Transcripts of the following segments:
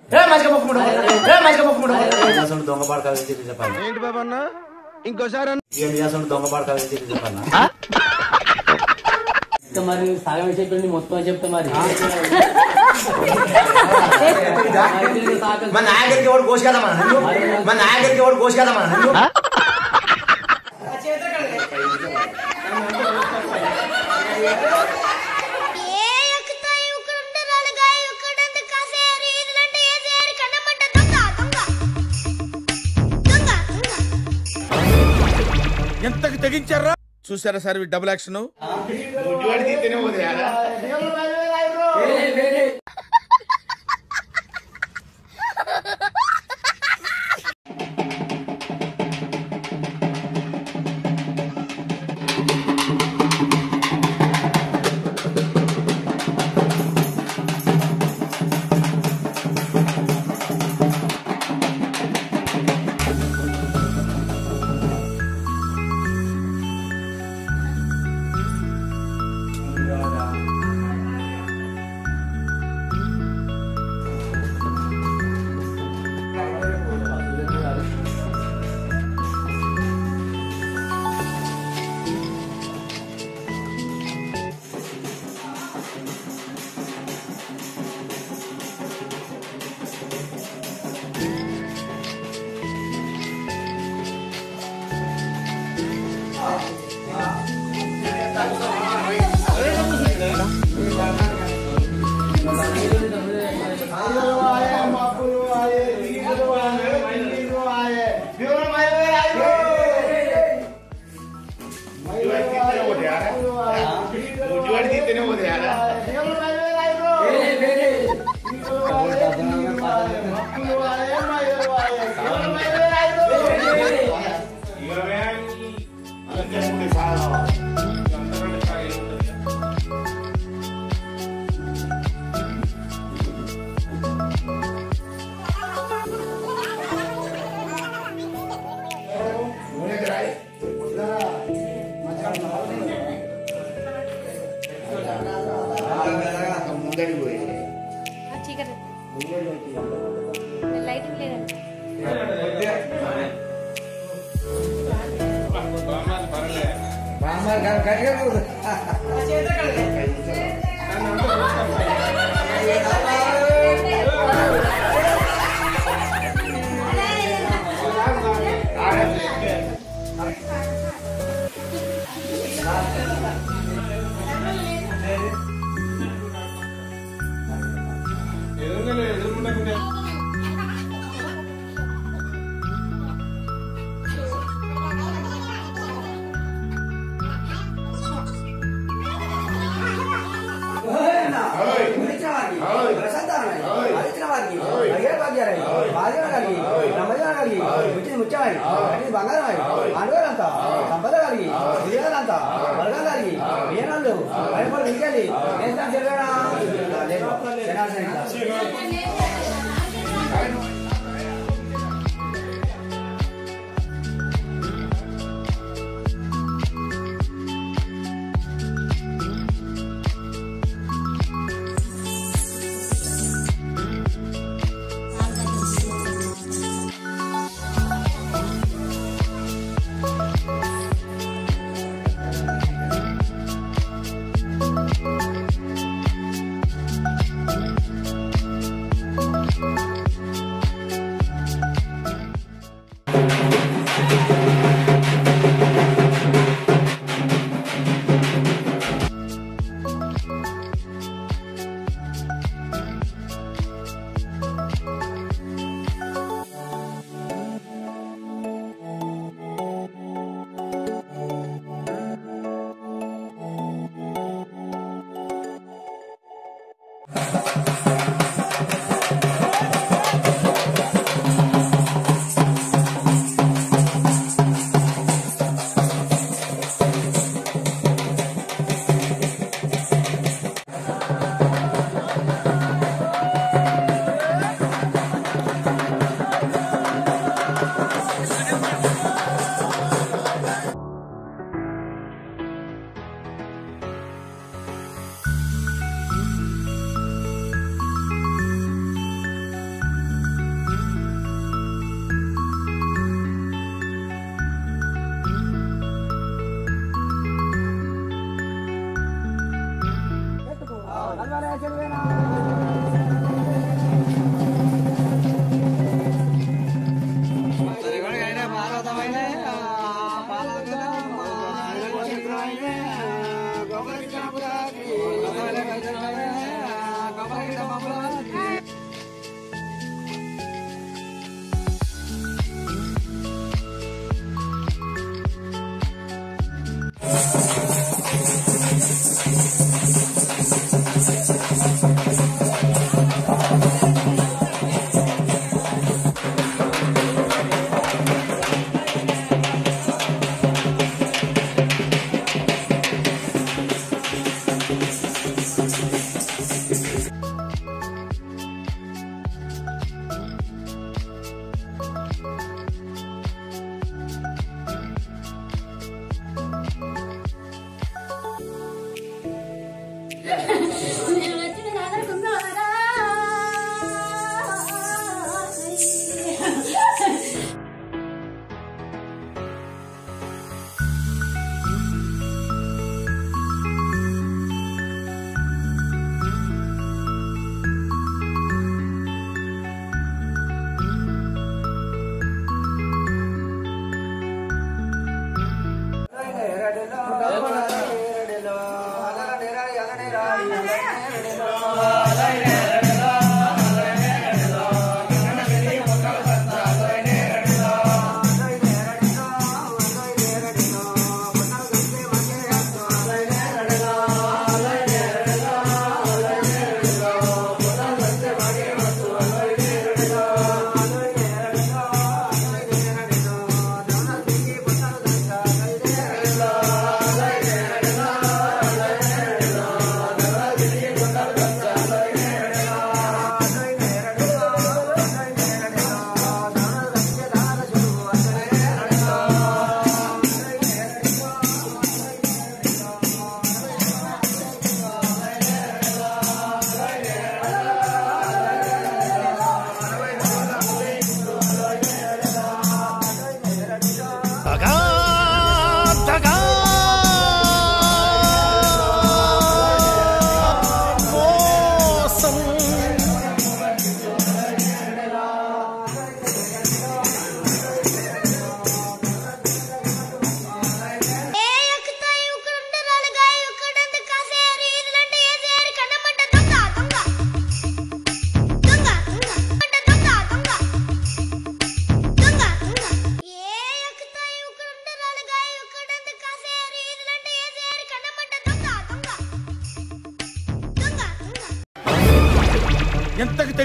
ఏ మంచిగా మొక్కుముడు ఏ మంచిగా మొక్కుముడు అసలు దొంగ పడకాలు చెప్పాలి ఏంటి బాబా అన్న ఇంకోసారి అన్న ఏం అసలు దొంగ పడకాలు చెప్పాలి ఇంకా మరి సగం చెప్పింది మొత్తం చెప్తా మరి మన నాయకుడికి ఎవడు కోసి కదా మన మన నాయకుడికి ఎవడు కోసి కదా మన ఏ ఎక్కుతాయి ఇక్కడ రాలుగాయి ఇక్కడ కాసేరు ఇదిలంటే ఏ సేరు కన్నమంట దొంగ దొంగ దొంగ దొంగ ఎంతకు తెగించారా చూసారా సార్ ఈ డబుల్ యాక్షన్ చీకటి లైటింగ్ లేదండి ఆ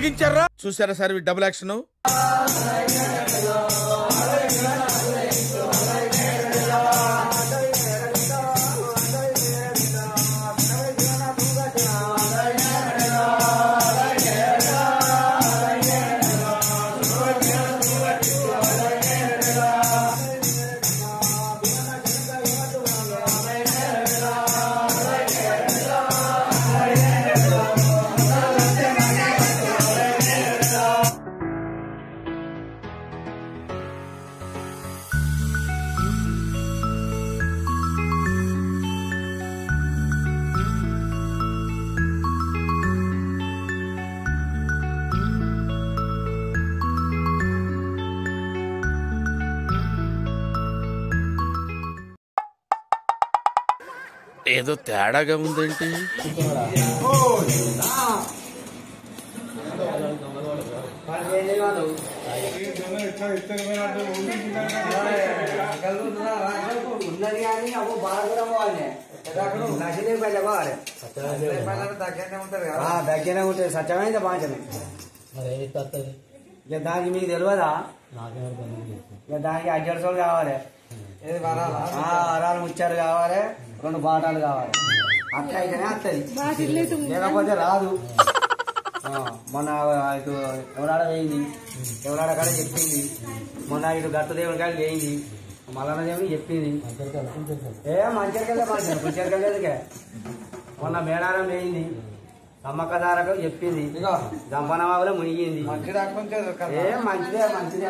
తెగించారా చూసారా సార్ ఈ డబుల్ యాక్షన్ ఏదో తేడాగా ఉందేంటి ఉన్నది కానీ అప్పుడు బాగా కూడా పోవాలి నచ్చితే పైన పోవాలి ఆ, దగ్గరనే ఉంటుంది సత్యమైతే బాగుంటుంది మరి ఏమి వస్తుంది ఇక దానికి మీకు తెలియదా నాకెవరు పని ఇక దానికి అడ్జర్సోలు కావాలి ఆ, అరాలు ముచ్చారు కావాలి రెండు బాటాలు కావాలి అట్లా అయితేనే వస్తుంది లేకపోతే రాదు ఆ, మొన్న ఇటు ఎవరాడ వేయింది ఎవరాడ కాడ చెప్పింది మొన్న ఇటు గట్ట దేవుని కాడ వేయింది మల్లన్న దేవుని చెప్పింది అందరికీ అనుకుంటుంది సార్ ఏ మంచిగా మంచి మంచిగా లేదుకే మొన్న మేడారం వేయింది సమ్మక్క దారకు చెప్పింది దంపనవాగులో మునిగింది ఏ మంచిదే మంచిదే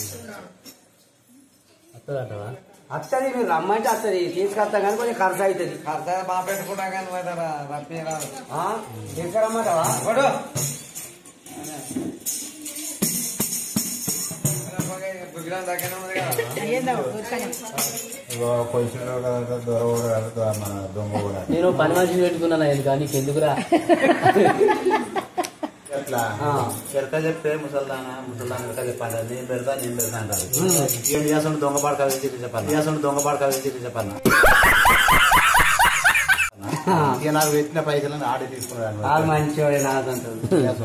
వస్తుంది అంటవా అత్తది మీరు రమ్మంటే అత్తది తీసుకొస్తా కానీ కొంచెం ఖర్చు అవుతుంది బాగా పెట్టుకుంటా కానీ రప్పి రాదు ఆ? తీసుకురమ్మంటావా గుజరాత్ దగ్గర ఉన్నది కదా పొజిషన్ దొర కూడా మన దొంగ కూడా నేను పని మనిషిని పెట్టుకున్నాను ఎందుకు నీకు ఎందుకురా ఎట్లా ఆ. ఎరక చెప్తే ముసల్దానా ముసల్దాన ఎరక చెప్పాలి నేను పెడతా నేను పెడతా అంటారు ఏం చేస్తుండే దొంగ పడకాలు చెప్పి చెప్పాలి చేస్తుండే దొంగ పడకాలు చెప్పి చెప్పాలి ఇక నాకు పెట్టిన పైసలను ఆడి తీసుకున్నాను వాళ్ళు మంచివాడే నాకంటారు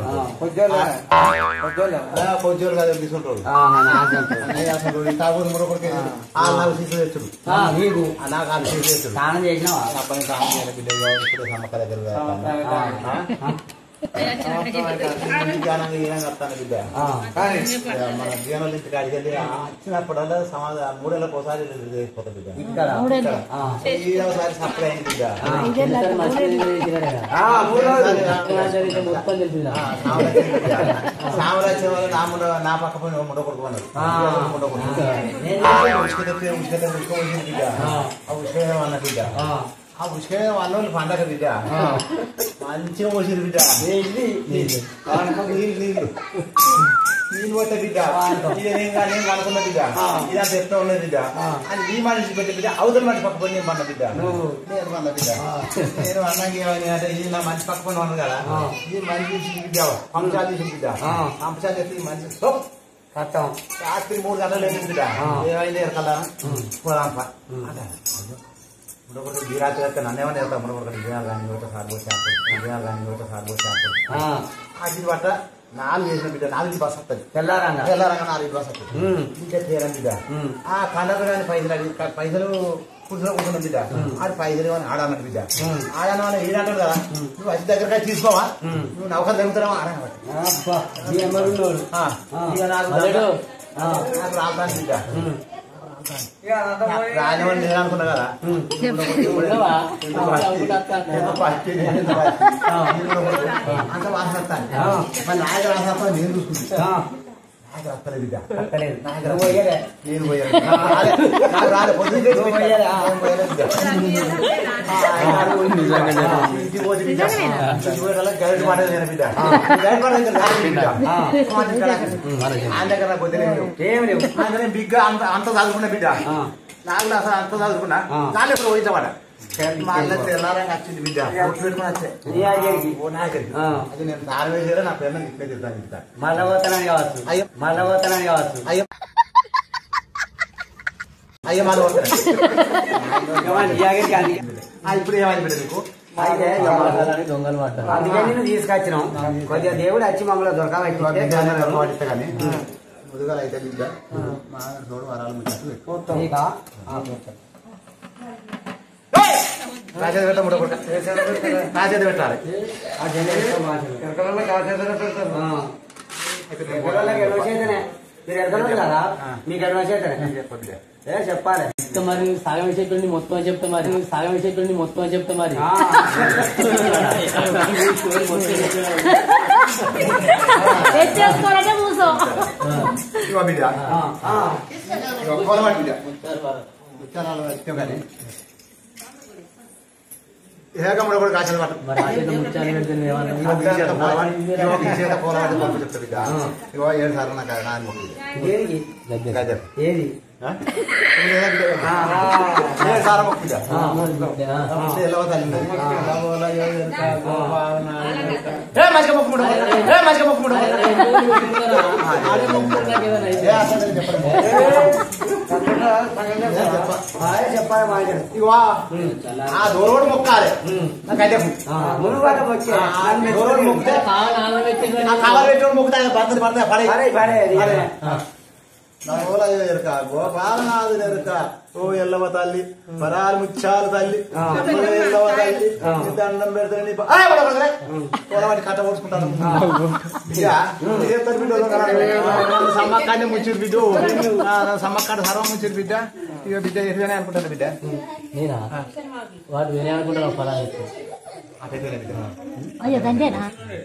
కొంచెం కదా తీసుకుంటాడు నాకంటారు ఈ తాగుడు మరొకరికి ఆ నాకు సీసు తెచ్చుడు నీకు ఆ నాకు ఆ సీసు తెచ్చుడు స్నానం చేసినావా అబ్బాయి సాయం చేయాలి బిడ్డ ఇప్పుడు సమ్మక్క దగ్గర పోయి జ్ఞానంగా ఏం చెప్తాను బిడ్డ ఆ. కానీ మన జీవనాలు ఇంటికి అడిగి వచ్చినప్పుడల్లా సమాధానం మూడేళ్ళకి ఒకసారి అయిపోతుంది బిడ్డ ఇక్కడ ఆ. ఈ ఒకసారి సప్లై అయింది బిడ్డ ఆ. ఎన్నిసార్లు మంచిగా చేసినాడే కదా. ఆ, మూడు రోజులు. ఎన్నిసార్లు మొత్తం తెలిసిందా ఆ, సామ్రాజ్యం బిడ్డ. సామ్రాజ్యం వల్ల నా ముండ నా పక్క పోయిన ముండ కొడుకున్నాడు ఆ. ముండ కొడుకు నేను ఉసుక తెప్పి ఉసుక తెప్పి ఉసుక పోసింది బిడ్డ ఆ ఉసుక అన్న బిడ్డ ఆ. ఆ ఉసుక అన్న పండగ బిడ్డ మంచిగా పోసింది బిడ్డ ఏంటి? నీళ్ళు నీళ్ళు నీళ్ళు పట్ట బిడ్డ ఇది నేను కానీ నేను అనుకున్న బిడ్డ ఇదంతా ఎట్లా ఉన్నది బిడ్డ అది ఈ మనిషి పెట్టి బిడ్డ అవతల మనిషి పక్క పని నేను పన్న బిడ్డ నువ్వు. నేను పన్న బిడ్డ నేను అన్నాకి ఏమని అంటే ఇది నా మనిషి పక్క పని ఉన్నాను కదా ఇది మనిషి తీసి బిడ్డ పంచాలు తీసి బిడ్డ ఆ. పంచాలు ఎత్తి ఈ మనిషి స్టాప్. కట్టం రాత్రి మూడు గంటలు లేదు బిడ్డ ఆ. ఏమైంది ఎరకల్లా పోదాంప ఇప్పుడు ఒకటి బీరాత్రి వస్తే నన్నేమని వెళ్తాం ఇప్పుడు ఒకటి విజయాలు కానీ ఒకటి సార్ పోతే విజయాలు కానీ ఒకటి సార్ పోతే ఆ. అది పట్ట నాలుగు వేసిన బిడ్డ నాలుగు బస్ వస్తుంది తెల్లారంగా తెల్లారంగా నాలుగు బస్ వస్తుంది ఉమ్. ఇంకా తీరం బిడ్డ ఉమ్. ఆ కండక్టర్ కానీ పైసలు అడిగి క- పైసలు కూర్చుని కూర్చున్న బిడ్డ ఆడి పైసలు ఏమని ఆడన్నట్టు బిడ్డ ఆడన్న వాళ్ళు ఏడంటాడు కదా నువ్వు అతి దగ్గర తీసుకోవా నువ్వు నౌకర్ తగ్గుతున్నావా ఆడనమాట అబ్బా ఈ ఎమ్మరున్నోడు. ఇక నాకు అదేడు. ఆ, నాకు రాల్తాను బిడ్డ ఉమ్. ఇక అదంతా పోయి రానివని నేను అనుకున్నా కదా ఉన్నావా? అనుకుంటా అత్త. ఎంత పచ్చి, ఎంత పచ్చి. అంత వాసన వస్తాను మరి నాయకు రాసా నేను చూసుకుంటా ఆ. నాకు వస్తలేదు బిడ్డ అక్కలేదు. నాకు నువ్వు పోయేదే. నేను పోయాను నాకు రాలే. నాకు రాలే పొద్దున్న చేసి నువ్వు పోయేదే. ఆ. నేను పోయలేదు బిడ్డ. ఇంటికి పోతే బిడ్డ. ఇంటికి పోయేదల్లా గైడ్ మాట నేను బిడ్డ గైడ్ మాట అయితే రాదు బిడ్డ ఆ. మాట ఇక్కడ ఆయన దగ్గర నాకు వదిలేదు ఏం లేవు ఆయన బిగ్ అంత అంత చదువుకున్న బిడ్డ ఆ. నాకు అసలు అంత చదువుకున్నా ఆ. నాలుగు ఎప్పుడు పోయించమాట మా అన్న తెల్లారంగా వచ్చింది బిడ్డ ఒట్టు పెట్టుకుని వచ్చే నీ అయ్యేకి. ఓ నాగరికి ఆ. అది నేను సార్ వేసారా నా పేరు ఇట్లే చెప్తాను చెప్తా మళ్ళా పోతానని కావచ్చు అయ్యో. మళ్ళా పోతానని కావచ్చు అయ్యో అయ్యో మాది పోతాను ఏమన్నా నీ అయ్యేకి అది. ఇప్పుడు ఏమైంది బిడ్డ నీకు అయితే ఇక మాట్లాడాలని దొంగలు మాట్లాడాలి అందుకే నేను తీసుకొచ్చినాం కొద్దిగా దేవుడు వచ్చి మమ్మల్ని దొరకాలి వాడితే కానీ ముదుగలు అయితే బిడ్డ మా తోడు వరాలు ముచ్చట్లు ఇక రాసేది పెట్ట ముడ కొడుక రాసేది పెట్టాలి ఆ జనరేషన్ భాషలు. ఎక్కడన్నా కాసేదనే పెడతారు ఆ. ఎక్కడోళ్ళకి ఎడమ చేతనే మీరు ఎడగలరు కదా మీకు ఎడమ చేతనే చెప్పొద్దులే. ఏ చెప్పాలి చెప్తా మరి సగం చెప్పండి మొత్తం చెప్తా మరి సగం చెప్పండి మొత్తం చెప్తా మరి ఆ. స్టోరీ మొత్తం చెప్తా మరి. తెచ్చేసుకోవాలంటే కూసో ఇదిగో బిడ్డ ఆ, ఆ. ఇదిగో కోలవాడి బిడ్డ చెప్తారు మరి. ముత్యాలు వచ్చావు కానీ ఏక ముడ కొడుకు రాసేది పట్టు మరి ఆ చేత ముత్యాలు పెడితే నువ్వు ఏమన్నా? ఇదిగో ఈ చేత కోలవాడి ఇదిగో ఈ చేత కోలవాడి పంపు చెప్తా బిడ్డ ఇదిగో ఏడు సార్లు నాకు నాని మొక్కు దేనికి దగ్గర. గజర్ ఏది ఏడు సార్లు మొక్కు బిడ్డ ఆ, మరి బిడ్డ, ఆ. ఎల్లవ తల్లి ఏ మంచిగా మొక్కు ముడ ఏ మంచిగా మొక్కు ముడ అరే, ఎందుకు పెట్టుకున్నారా? ఆడే మొక్కుకుంటా ఏదైనా అయితే. ఏ అసలు నేను చెప్పను నేను చెప్ప హాయ్ చెప్పాలి మాట ఇగో ఆ దూరం మొక్కాలి నాకైతే మునుగు వాళ్ళకి వచ్చే దూరం మొక్కితే కావాలి ఆమె పెట్టిండ్రు ఆ కావాలి పెట్టిన మొక్కుతాయి పడుతుంది పడతాయి పడే పడే పడే పడే. నా ఓల ఎరుక గోపాలనాథుని ఎరుక ఓ ఎల్లవ తల్లి పరాలు ముచ్చాలు తల్లి ఓ ఎల్లవ తల్లి నీ దండం పెడతాను నీ ప- ఆ, పడ, పడ, పడ. ఓలవాడి కట్ట ఓడ్చుకుంటాను ఇక, ఏ తల్లి బిడ్డ ఓలో కదా. సమ్మక్కాన్ని ముచ్చిరు బిడ్డ ఆ, నా సమ్మక్కాడ సర్వం ముచ్చిరు బిడ్డ ఇక బిడ్డ ఎటుగానే అనుకుంటాను బిడ్డ నేనా వాడు వేరే అనుకుంటాను ఫలా చెప్తే అటైతేనే బిడ్డ అయ్యో గంటేనా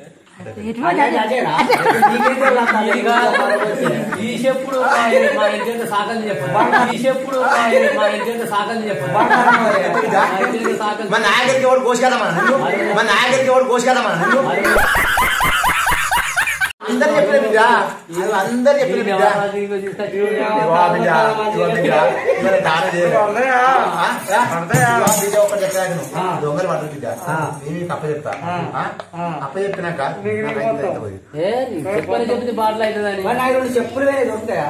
ఈ చెప్పుడు మా- మా ఇంటి సాకలు చెప్పండి ఈ చెప్పుడు మా- మా ఇంటి సాకలు చెప్పండి మా ఇంటి సాకలు మన నాయకుడికి ఎవడు కోసి కదా మన మన నాయకుడికి ఎవడు కోసి కదా మన అందరు చెప్పిన బిడ్డ అవి అందరు చెప్పిన బిడ్డ ఇదిగో బిడ్డ, ఇదిగో బిడ్డ, ఇవాళ దానం చేయరు. ఆ? ఇదిగో బిడ్డ ఒకటి చెప్పాను నువ్వు. దొంగలు పడ్డ బిడ్డ నేను అప్ప చెప్తా ఆ? అప్ప చెప్పినాక నాకు ఐదు అయితే పోయి. ఏ చెప్పని చెప్తే బాటలు అవుతుందని మరి నాకు రెండు చెప్పులు వేరే దొరుకుతాయా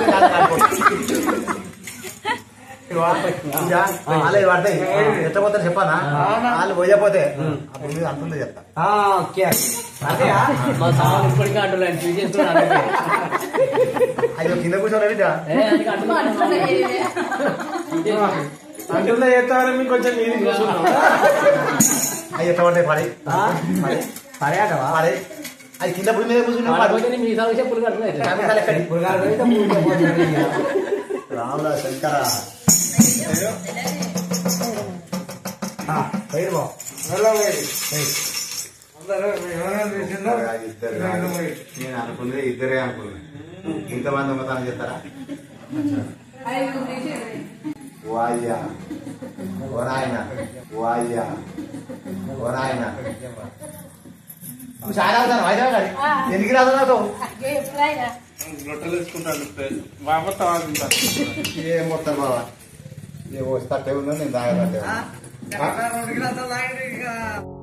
ఇదిగో, బిడ్డ, వాళ్ళు ఇవి పడతాయి ఎట్లా పోతారు చెప్పానా వాళ్ళు పోయపోతే అప్పుడు మీద అంటుందో చెప్తా ఆ, ఓకే అదేయా మా సామాన్ ఇప్పటికే అంటున్నాను చూసేస్తున్నాను అందుకే. అయ్యో కింద కూర్చోలే బిడ్డ ఏ, అందుకే అంటున్నాను. అంటున్నా చేస్తామని మీకు కొంచెం నీది కూర్చున్నాం అయ్యి ఎట్లా పడతాయి పడి పడి పర్యాటవా పడి అది కింద పుడి మీద కూర్చున్నావు పడు. కాకపోతే మీ సాగు చెప్పులు కడుతున్నాయి కామికాలు ఎక్కడి? ఇప్పుడు కాదు అయితే మూడు పోతుంది. రాముల శంకర ఆ, బయట పో. వెళ్ళబోయేది అందరూ ఎవరైనా తీసిందో ఇద్దరు రెండు కాదు. పోయి. నేను అనుకున్నది ఇద్దరే అనుకున్నా ఇంతమంది దొంగతనం చేస్తారా వాయ్యా ఓ నాయన వాయ్యా ఓ నాయన నువ్వు చాలా అవుతాను అయితే కానీ ఎందుకు రాదు రొట్టెలు వేసుకుంటాను బాబా ఏం మొత్తం బాబా ఏ వస్తట్టే ఉందో నేను తాగలంటే ఎక్కడ రెండు గ్లాసులు తాగితే ఇక